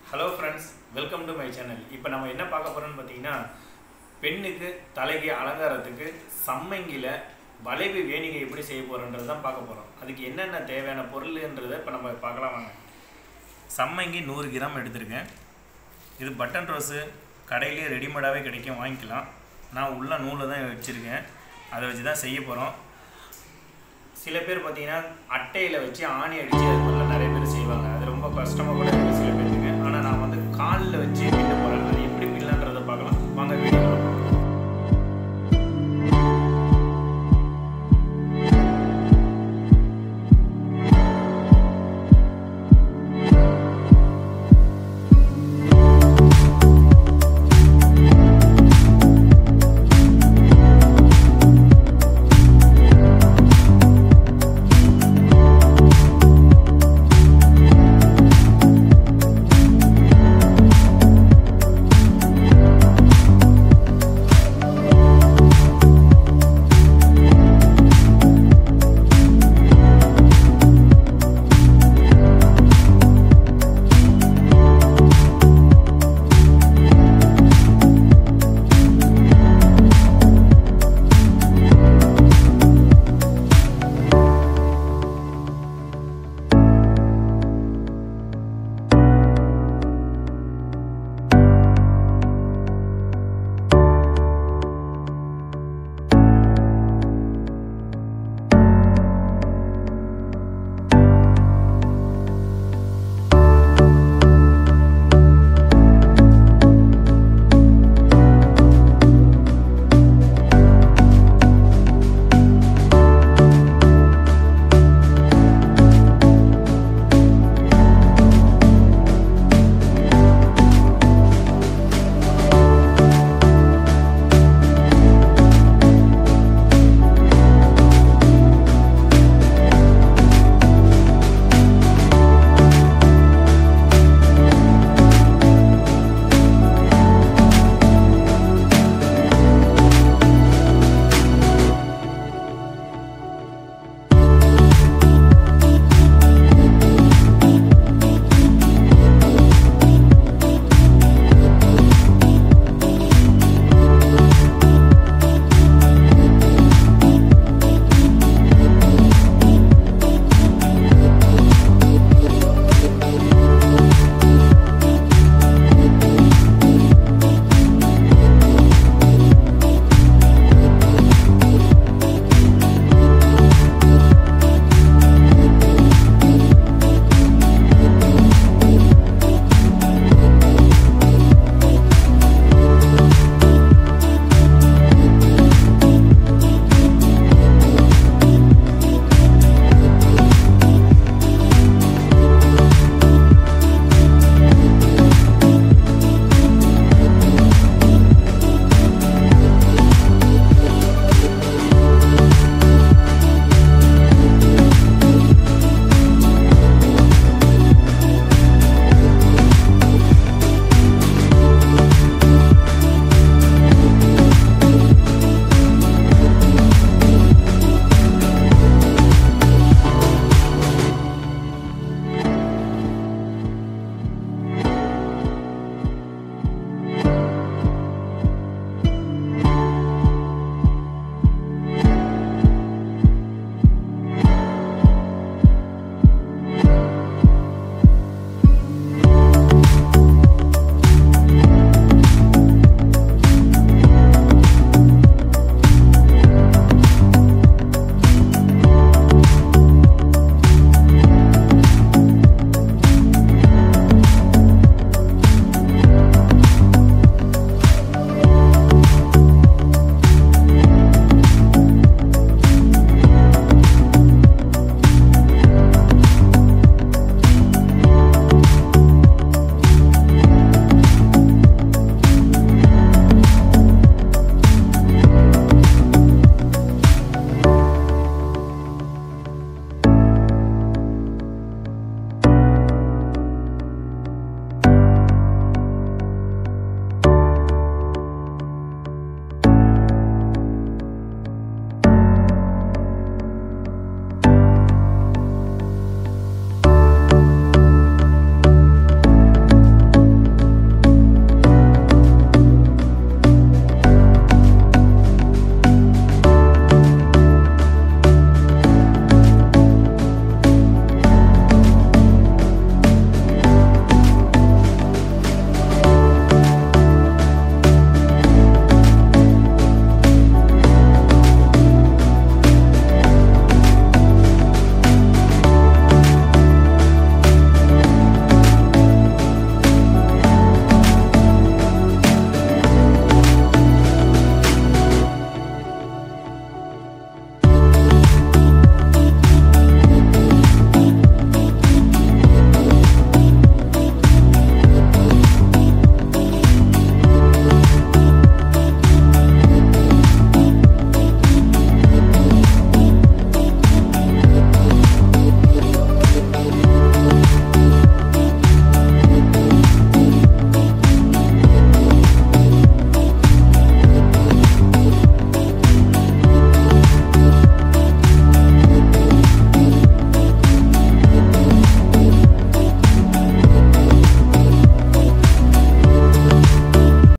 hello friends welcome to my channel இப்போ நம்ம என்ன பார்க்க போகிறோம்னு பார்த்தீங்கன்னா பெண்ணுக்கு தலைக்கு அலங்காரத்துக்கு சம்மங்கியில் வளைவு வேணிகை எப்படி செய்ய போகிறோன்றது தான் பார்க்க போகிறோம் அதுக்கு என்னென்ன தேவையான பொருள்ன்றதை இப்போ நம்ம பார்க்கலாம் வாங்க சம்மங்கி நூறு கிராம் எடுத்திருக்கேன் இது பட்டன் ரோஸு கடையிலேயே ரெடிமேடாகவே கிடைக்கும் வாங்கிக்கலாம் நான் உள்ள நூலை தான் வச்சுருக்கேன் அதை வச்சு தான் செய்ய போகிறோம் சில பேர் பார்த்தீங்கன்னா அட்டையில் வச்சு ஆணி அடித்து அது மாதிரிலாம் நிறைய பேர் செய்வாங்க அது ரொம்ப கஷ்டமாக கூட